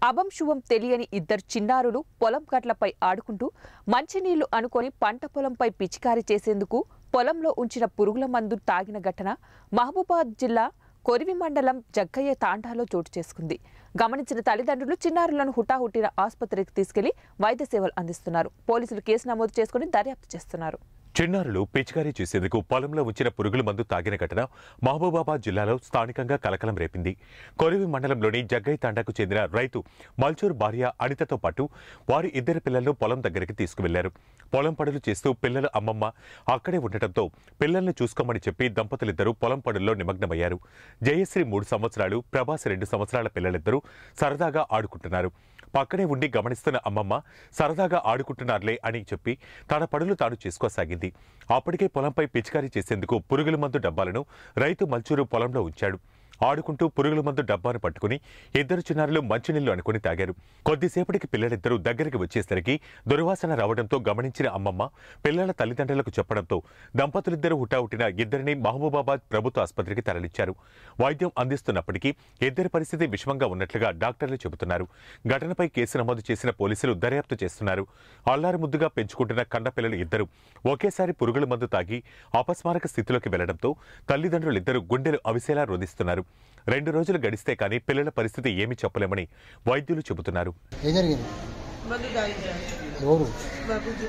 అభం శుభం తెలియని ఇద్దరు చిన్నారులు పొలం గట్లపై ఆడుకుంటూ మంచినీళ్లు అనుకొని పంట పొలంపై పిచికారీ చేసేందుకు పొలంలో ఉంచిన పురుగుల మందు తాగిన ఘటన మహబూబాద్ జిల్లా కొరివి మండలం జగ్గయ్య తాండాలో చోటు చేసుకుంది గమనించిన తల్లిదండ్రులు చిన్నారులను హుటాహుటిన ఆసుపత్రికి తీసుకెళ్లి వైద్య సేవలు అందిస్తున్నారు పోలీసులు కేసు నమోదు చేసుకుని దర్యాప్తు చేస్తున్నారు చిన్నారులు పిచికారీ చేసేందుకు పొలంలో ఉంచిన పురుగుల మందు తాగిన ఘటన మహబూబాబాద్ జిల్లాలో స్థానికంగా కలకలం రేపింది కొరివి మండలంలోని జగ్గయ్య తాండాకు చెందిన రైతు మల్చూర్ భార్య అనితతో పాటు వారి ఇద్దరు పిల్లలను పొలం దగ్గరికి తీసుకువెళ్లారు పొలం పనులు చేస్తూ పిల్లల అమ్మమ్మ అక్కడే ఉండటంతో పిల్లల్ని చూసుకోమని చెప్పి దంపతులిద్దరూ పొలం పనుల్లో నిమగ్నమయ్యారు జయశ్రీ మూడు సంవత్సరాలు ప్రభాస్ రెండు సంవత్సరాల పిల్లలిద్దరూ సరదాగా ఆడుకుంటున్నారు పక్కనే ఉండి గమనిస్తున్న అమ్మమ్మ సరదాగా ఆడుకుంటున్నారులే అని చెప్పి తన పనులు తాను చేసుకోసాగింది అప్పటికే పొలంపై పిచికారీ చేసేందుకు పురుగుల మందు డబ్బాలను రైతు మల్చూరు పొలంలో ఉంచాడు ఆడుకుంటూ పురుగుల మందు డబ్బాను పట్టుకుని ఇద్దరు చిన్నారులు మంచినీళ్లు అనుకుని తాగారు కొద్దిసేపటికి పిల్లలిద్దరూ దగ్గరికి వచ్చేసరికి దుర్వాసన రావడంతో గమనించిన అమ్మమ్మ పిల్లల తల్లిదండ్రులకు చెప్పడంతో దంపతులిద్దరూ హుటాహుటిన ఇద్దరిని మహబూబాబాద్ ప్రభుత్వ ఆసుపత్రికి తరలించారు వైద్యం అందిస్తున్నప్పటికీ ఇద్దరి పరిస్థితి విషమంగా ఉన్నట్లుగా డాక్టర్లు చెబుతున్నారు ఘటనపై కేసు నమోదు చేసిన పోలీసులు దర్యాప్తు చేస్తున్నారు అల్లారు ముద్దుగా పెంచుకుంటున్న కన్న పిల్లలు ఇద్దరు ఒకేసారి పురుగుల మందు తాగి అపస్మారక స్థితిలోకి వెళ్లడంతో తల్లిదండ్రులిద్దరూ గుండెలు అవిసేలా రోధిస్తున్నారు రెండు రోజులు గడిస్తే కానీ పిల్లల పరిస్థితి ఏమీ చెప్పలేమని వైద్యులు చెబుతున్నారు ఏం జరిగింది మందు తాగించారు ఎవరు బాబుజీ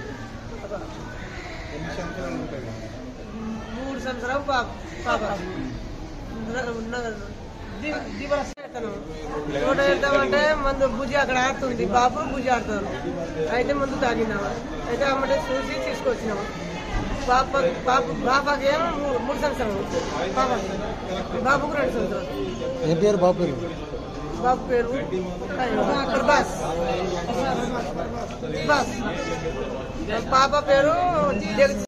మూడు సంవత్సరాలు పాప పాప దివసను తోట వెళ్తామంటే మందు భుజి అక్కడ ఆడుతుంది బాబు భుజి ఆడుతారు అయితే మందు తాగినాము అయితే అమ్మటే చూసి తీసుకొచ్చినాము పాప పాప పాపకి ఏమో మూడు మూడు సంవత్సరాలు పాపకి బాబుకు రెండు సంవత్సరాలు ఏం పేరు బాబు పేరు బాబు పేరు బాస్ బాస్ పాప పేరు జగదీష్